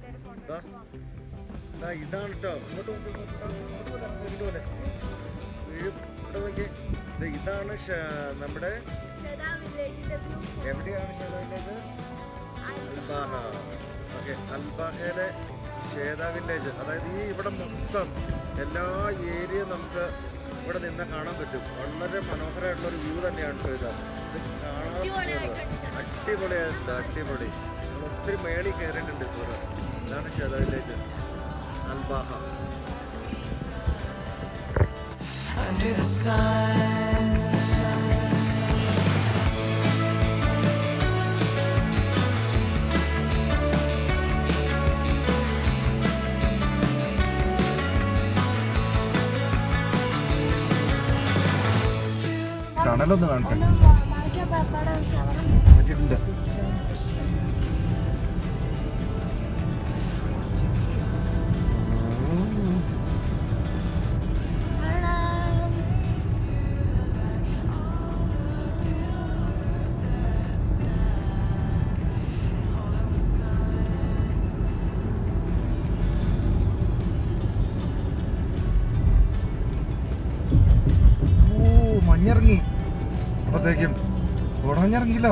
ദാ. ദാ ഇതാണ് കേട്ടോ ഇങ്ങോട്ട് നോക്ക്, ഇങ്ങോട്ട് നോക്ക്, ഇങ്ങോട്ട് പോലെ, സൈഡിൽ പോലെ. വീഴും. ഇവിടെ നോക്കിയേ. ദേ ഇതാണ് ഷ- നമ്മുടെ എവിടെയാണ് ഷേതാവില്ലേജ് അൽബാഹ ഓക്കെ അൽബാഹയിലെ ഷേദ വില്ലേജ് അതായത് ഈ ഇവിടെ മൊത്തം എല്ലാ ഏരിയ നമുക്ക് ഇവിടെ നിന്ന് കാണാൻ പറ്റും വളരെ മനോഹരമായിട്ടുള്ള ഒരു വ്യൂ തന്നെയാണ് കേട്ടോ ഇത് ഇത് കാണാൻ അടിപൊളിയായിട്ടുണ്ട് അടിപൊളി നമ്മൾ ഒത്തിരി മേളിൽ കയറിയിട്ടുണ്ട് ഇപ്പോൾ ഇതാണ് Shada village Al Baha under the sun. ടണലൊന്ന് കാണട്ടെ പറ്റിയിട്ടുണ്ട് ഓ മഞ്ഞിറങ്ങി അപ്പത്തേക്കും കോട മഞ്ഞിറങ്ങിയല്ലോ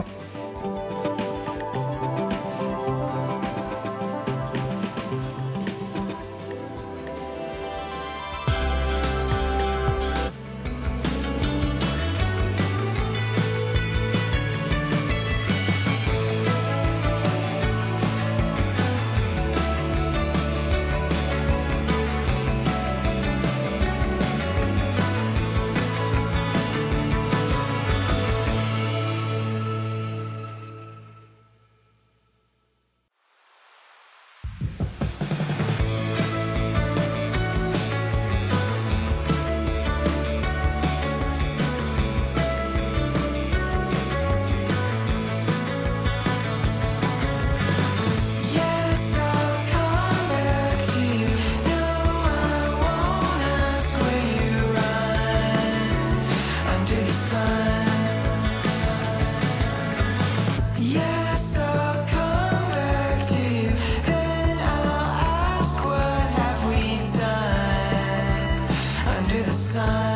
Yes, I'll come back to you. No, I won't ask where you run under the sun. Yes, I'll come back to you. Then I'll ask what have we done under the sun.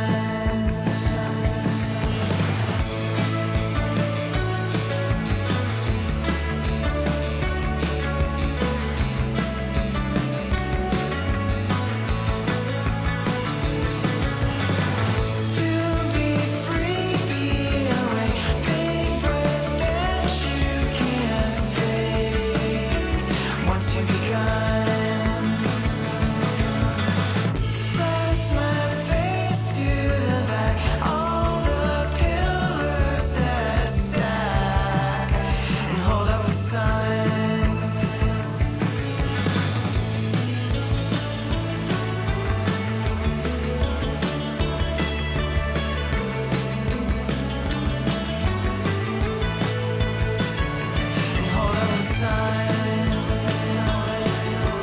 To be free, be away, big breath that you can't fake. Once you've begun, press my face to the back, all the pillars that stack, and hold up the sun. and hold up the sun.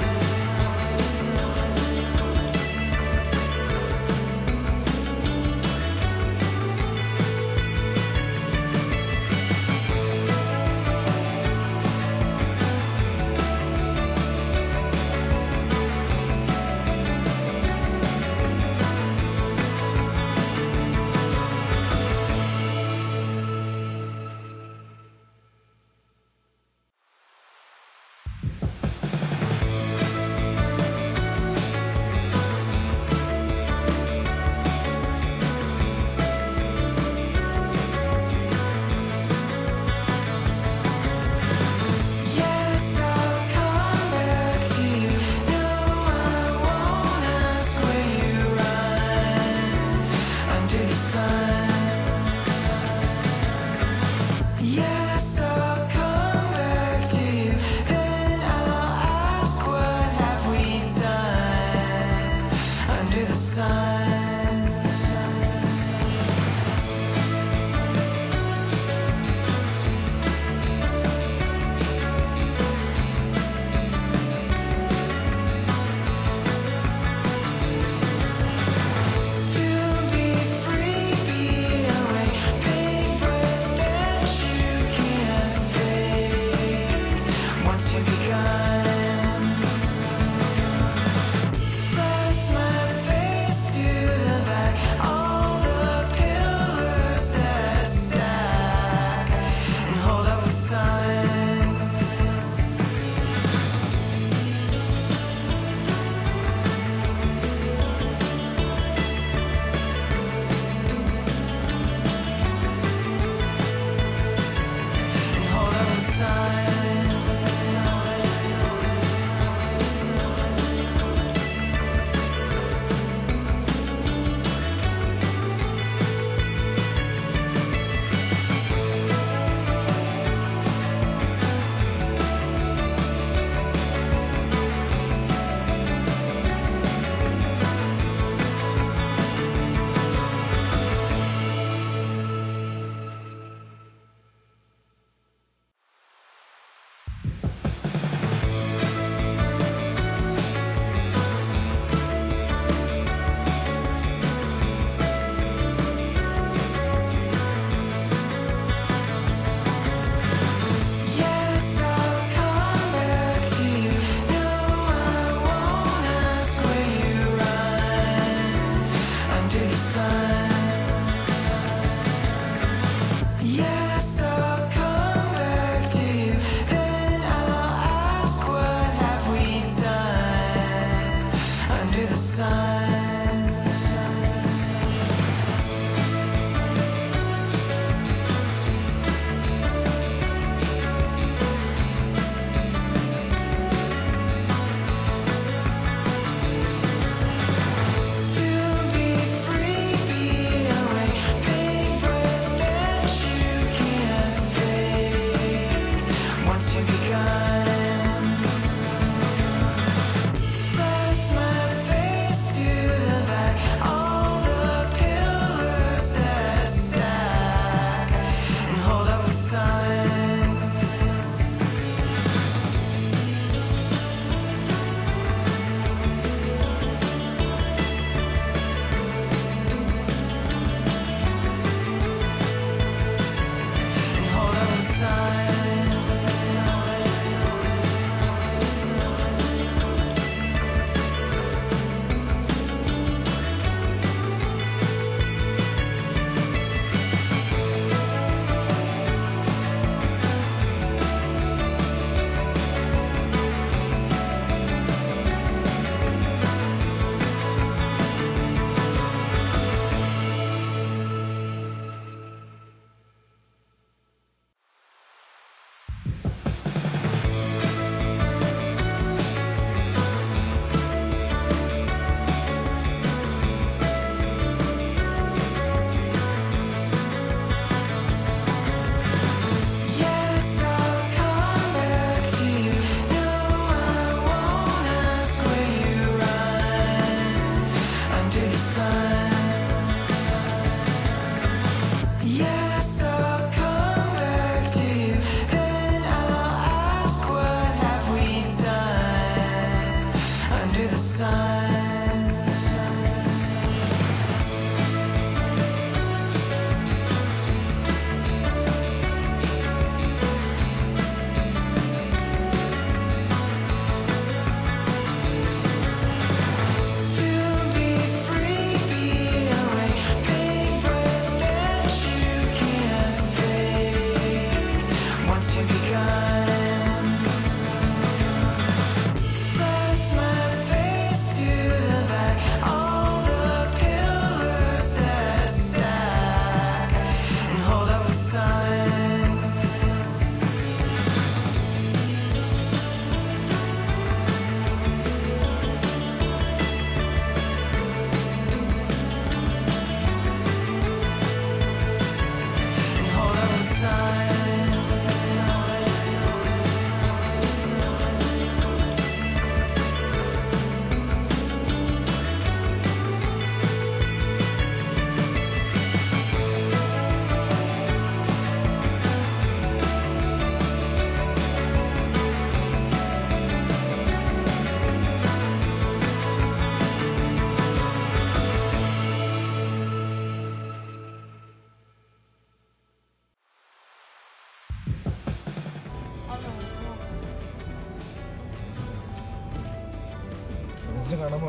മനസ്സിൽ കാണാമോ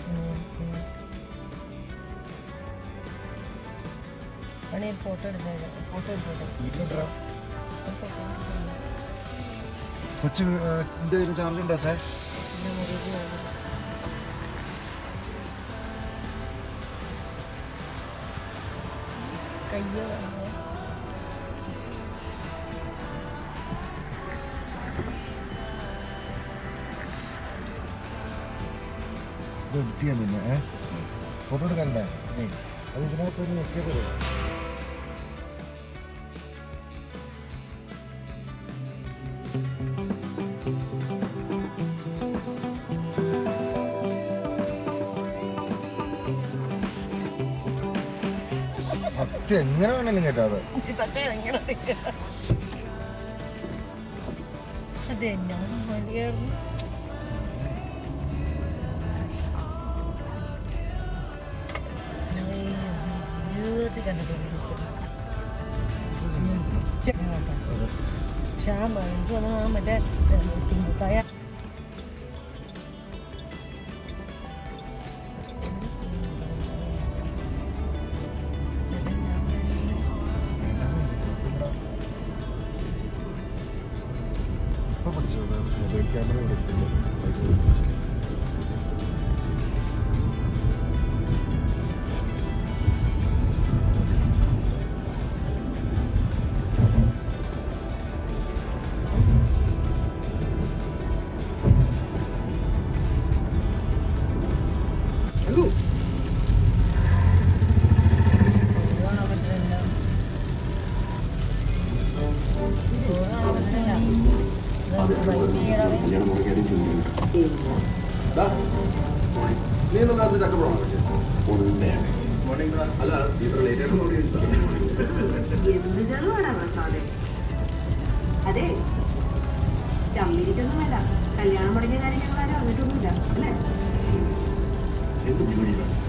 പണി ഒരു photo എടുത്തത് photo എടുത്തോട്ടെ വീട്ടിലോട്ടാ ഒരു photo എടുത്തോട്ടെ. കൊച്ചു എന്തെങ്കിലും charge ഉണ്ടോ ചേ എൻ്റെ മുറിയിൽ പോയത്. കയ്യോ കാണുമോ? ഇത് എഡിറ്റ് ചെയ്യാൻ പിന്നെ ഏ ഫോട്ടോ എടുക്കാനുണ്ടേ അത് ഇതിനകത്ത് ഒരു നോക്കിയത് സത്യം എങ്ങനെ വേണേലും കേട്ടോ അത് ഇതൊക്കെ എങ്ങനെ എടുക്കുക? അതെന്നാ മടിയായിരുന്നു ജീവിതത്തിൽ കണ്ടിട്ടുണ്ട് പക്ഷെ ആ എനിക്ക് തോന്നുന്നു ആ മറ്റേ ചിങ്ങത്തായ ഇപ്പൊ പഠിച്ചു മൊബൈൽ ക്യാമറ എടുത്തില്ല ബൈക്ക് പഠിച്ചു പോകാൻ പറ്റില്ല പോകാൻ പറ്റില്ല ബൈക്ക് ചെയ്യണവേ എന്ത് ജലമാണ് പ്രസാദേ അതെ ചമ്മിരിക്കൊന്നുമല്ല കല്യാണം മുടങ്ങിയ കാര്യം ഞങ്ങൾ ആരും അറിഞ്ഞിട്ടൊന്നുമില്ല അല്ലേ എന്ത് പരിപാടിയാണ്